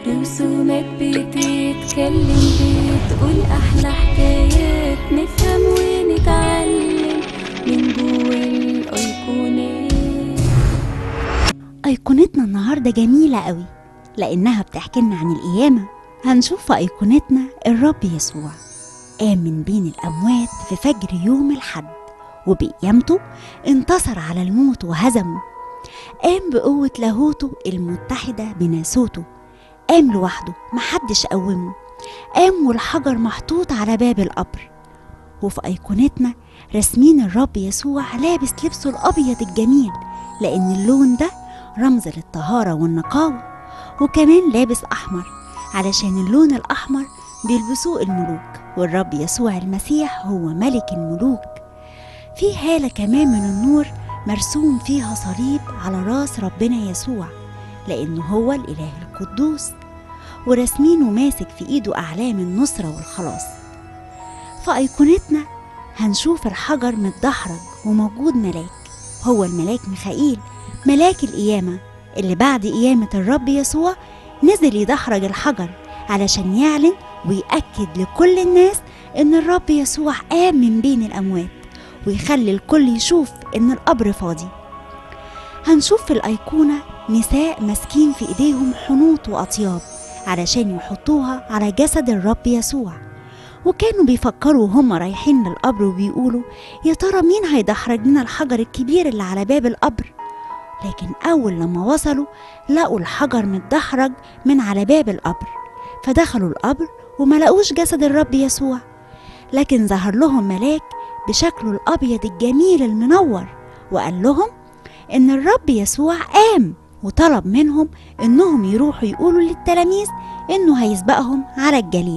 رسومات بتتكلم بتقول أحلى حكايات نفهم ونتعلم من جوا الأيقونات أيقونتنا النهاردة جميلة قوي لأنها بتحكي لنا عن القيامة هنشوف في أيقونتنا الرب يسوع قام من بين الأموات في فجر يوم الحد وبقيامته انتصر على الموت وهزمه قام بقوة لاهوته المتحدة بناسوته قام لوحده محدش قومه قام والحجر محطوط على باب القبر وفي أيقونتنا رسمين الرب يسوع لابس لبسه الأبيض الجميل لأن اللون ده رمز للطهارة والنقاوة وكمان لابس أحمر علشان اللون الأحمر بيلبسوه الملوك والرب يسوع المسيح هو ملك الملوك في هالة كمان من النور مرسوم فيها صليب على راس ربنا يسوع لأنه هو الإله القدوس ورسمينه ماسك في إيده أعلام النصرة والخلاص في أيقونتنا هنشوف الحجر متدحرج وموجود ملاك هو الملاك ميخائيل ملاك القيامة اللي بعد قيامة الرب يسوع نزل يدحرج الحجر علشان يعلن ويأكد لكل الناس إن الرب يسوع قام من بين الأموات ويخلي الكل يشوف إن القبر فاضي هنشوف في الأيقونة نساء ماسكين في إيديهم حنوط وأطياب علشان يحطوها على جسد الرب يسوع وكانوا بيفكروا وهم رايحين للقبر وبيقولوا يا ترى مين هيدحرج لنا الحجر الكبير اللي على باب القبر لكن أول لما وصلوا لقوا الحجر متدحرج من على باب القبر فدخلوا القبر وما لقوش جسد الرب يسوع لكن ظهر لهم ملاك بشكله الأبيض الجميل المنور وقال لهم إن الرب يسوع قام وطلب منهم إنهم يروحوا يقولوا للتلاميذ إنه هيسبقهم على الجليل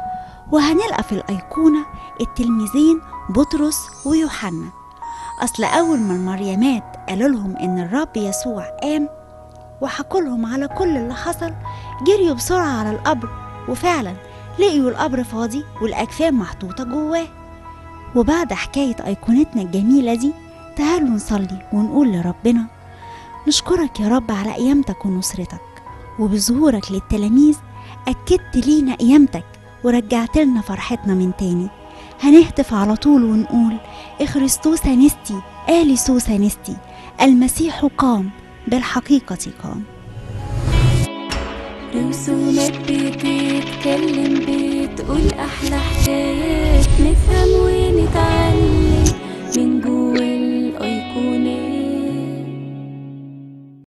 وهنلقى في الأيقونة التلميذين بطرس ويوحنا أصل أول ما المريمات قالوا لهم إن الرب يسوع قام وحكوا لهم على كل اللي حصل جريوا بسرعة على القبر وفعلا لقيوا القبر فاضي والأكفان محطوطة جواه وبعد حكاية أيقونتنا الجميلة دي تعالوا نصلي ونقول لربنا نشكرك يا رب على قيامتك ونصرتك وبظهورك للتلاميذ أكدت لينا قيامتك ورجعت لنا فرحتنا من تاني هنهتف على طول ونقول إخريستوس نستي آلي سوسا نستي المسيح قام بالحقيقة قام رسومات بتتكلم بتقول أحلى حكايات نفهم